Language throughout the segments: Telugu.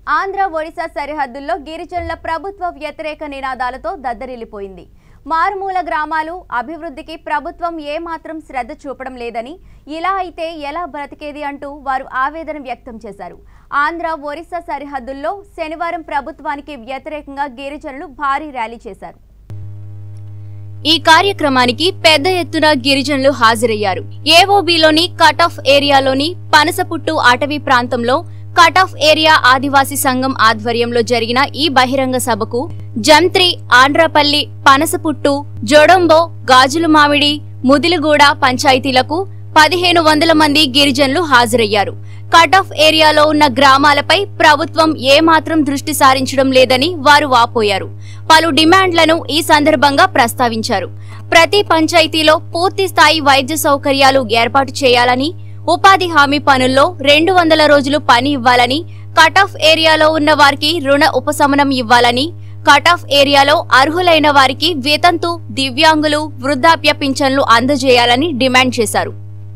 ఆంధ్ర ఒడిశా సరిహద్దుల్లో గిరిజనుల ప్రభుత్వ వ్యతిరేక నినాదాలతో దద్దరిల్లిపోయింది మారుమూల గ్రామాలు అభివృద్ధికి ప్రభుత్వం ఏమాత్రం శ్రద్ధ చూపడం లేదని ఇలా అయితే ఎలా బ్రతికేది అంటూ వారు ఆవేదన వ్యక్తం చేశారు ఆంధ్ర ఒరిస్సా సరిహద్దుల్లో శనివారం ప్రభుత్వానికి వ్యతిరేకంగా గిరిజనులు భారీ ర్యాలీ చేశారు ఈ కార్యక్రమానికి పెద్ద ఎత్తున గిరిజనులు హాజరయ్యారు ఏఓబిలోని కట్ ఆఫ్ ఏరియాలోని పనసపుట్టు అటవీ ప్రాంతంలో కట్ ఆఫ్ ఏరియా ఆదివాసీ సంఘం ఆధ్వర్యంలో జరిగిన ఈ బహిరంగ సభకు జంత్రి ఆండ్రపల్లి పనసపుట్టు జొడొంబో గాజుల మామిడి ముదిలిగూడ పంచాయతీలకు పదిహేను వందల మంది గిరిజనులు హాజరయ్యారు కట్ ఆఫ్ ఏరియాలో ఉన్న గ్రామాలపై ప్రభుత్వం ఏమాత్రం దృష్టి సారించడం లేదని వారు వాపోయారు పలు డిమాండ్లను ఈ సందర్భంగా ప్రస్తావించారు ప్రతి పంచాయతీలో పూర్తి స్థాయి వైద్య సౌకర్యాలు ఏర్పాటు చేయాలని ఉపాధి హామీ పనుల్లో రెండు వందల రోజులు పని ఇవ్వాలని కట్ ఆఫ్ ఏరియాలో ఉన్న వారికి రుణ ఉపశమనం ఇవ్వాలని కట్ ఆఫ్ ఏరియాలో అర్హులైన వారికి వేతంతు దివ్యాంగులు వృద్ధాప్య పింఛన్లు అందజేయాలని డిమాండ్ చేశారు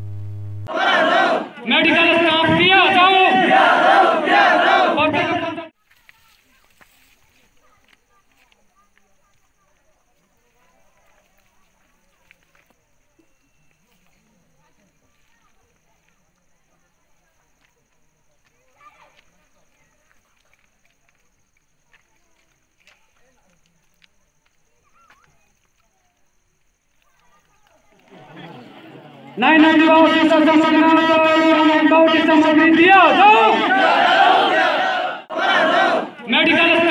मेडिकल स्टाफ दिया जाओ पब्लिक नहीं नहीं बाउटी से संबंध बाउटी संबंध दिया जाओ मेडिकल